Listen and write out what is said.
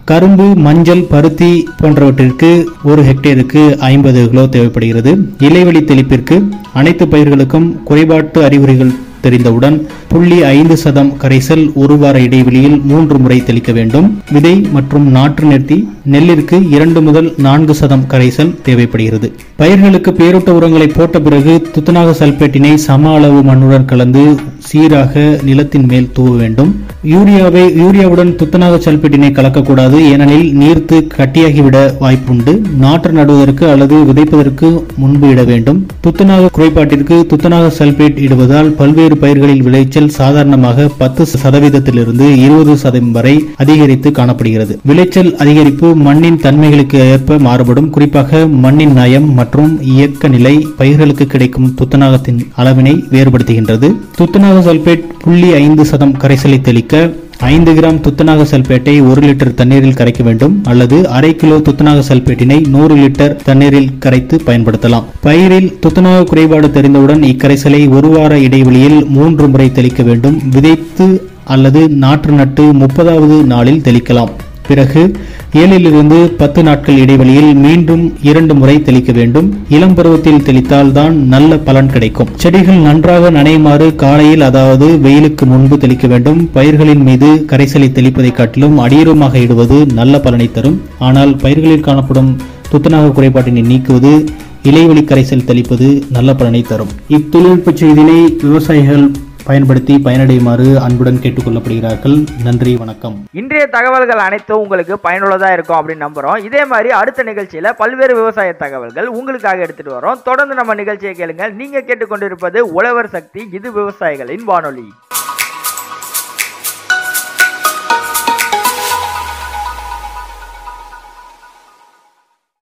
கரும்பு மஞ்சள் பருத்தி போன்றவற்றிற்கு ஒரு ஹெக்டேருக்கு ஐம்பது கிலோ தேவைப்படுகிறது இலைவெளி தெளிப்பிற்கு அனைத்து பயிர்களுக்கும் குறைபாட்டு அறிகுறிகள் தெரிந்தவுடன் புள்ளி ஐந்து சதம் கரைசல் ஒரு வார இடைவெளியில் மூன்று முறை தெளிக்க வேண்டும் விதை மற்றும் நாற்று நிறுத்தி நெல்லிற்கு இரண்டு முதல் நான்கு சதம் கரைசல் தேவைப்படுகிறது பயிர்களுக்கு பேரூட்ட உரங்களை போட்ட பிறகு துத்தநாக சல்பேட்டினை சம அளவு மண்ணுடன் கலந்து சீராக நிலத்தின் மேல் தூவ வேண்டும் யூரியாவை யூரியாவுடன் துத்தநாக சல்பேட்டினை கலக்கக்கூடாது ஏனெனில் நீர்த்து கட்டியாகிவிட வாய்ப்புண்டு நாற்று நடுவதற்கு அல்லது விதைப்பதற்கு முன்பு இட வேண்டும் துத்தநாக குறைபாட்டிற்கு துத்தநாக சல்பேட் இடுவதால் பல்வேறு பயிர்களில் விளைச்சல் சாதாரணமாக பத்து சதவீதத்திலிருந்து இருபது சதவீதம் வரை அதிகரித்து காணப்படுகிறது விளைச்சல் அதிகரிப்பு மண்ணின் தன்மைகளுக்கு ஏற்ப மாறுபடும் குறிப்பாக மண்ணின் நயம் மற்றும் இயக்க நிலை பயிர்களுக்கு கிடைக்கும் துத்தநாகத்தின் அளவினை வேறுபடுத்துகின்றது துத்தநாக சல்பேட் புள்ளி ஐந்து சதம் கரைசலை தெளிக்க ஐந்து கிராம் துத்தநாக சல்பேட்டை ஒரு லிட்டர் தண்ணீரில் கரைக்க வேண்டும் அல்லது அரை கிலோ துத்தநாக சல்பேட்டினை நூறு லிட்டர் தண்ணீரில் கரைத்து பயன்படுத்தலாம் பயிரில் துத்தநாக குறைபாடு தெரிந்தவுடன் இக்கரைசலை ஒரு வார இடைவெளியில் மூன்று முறை தெளிக்க வேண்டும் விதைத்து அல்லது நாற்று நட்டு முப்பதாவது நாளில் தெளிக்கலாம் பிறகு ஏழிலிருந்து பத்து நாட்கள் இடைவெளியில் மீண்டும் இரண்டு முறை தெளிக்க வேண்டும் இளம் பருவத்தில் தெளித்தால் தான் நல்ல பலன் கிடைக்கும் செடிகள் நன்றாக நனையுமாறு காலையில் அதாவது வெயிலுக்கு முன்பு தெளிக்க வேண்டும் பயிர்களின் மீது கரைசலை தெளிப்பதை காட்டிலும் அடியுரமாக இடுவது நல்ல பலனை தரும் ஆனால் பயிர்களில் காணப்படும் துத்தநாக குறைபாட்டினை நீக்குவது இலைவெளி கரைசல் தெளிப்பது நல்ல பலனை தரும் இத்தொழில்நுட்ப செய்தினை விவசாயிகள் பயன்படுத்தி பயனடையுமாறு அன்புடன் கேட்டுக்கொள்ளப்படுகிறார்கள் நன்றி வணக்கம் இன்றைய தகவல்கள் அனைத்தும் உங்களுக்கு பயனுள்ளதா இருக்கும் அப்படின்னு நம்புறோம் இதே மாதிரி அடுத்த நிகழ்ச்சியில பல்வேறு விவசாய தகவல்கள் உங்களுக்காக எடுத்துட்டு வரோம் தொடர்ந்து நம்ம நிகழ்ச்சியை கேளுங்க நீங்க கேட்டுக்கொண்டிருப்பது உழவர் சக்தி இது விவசாயிகளின் வானொலி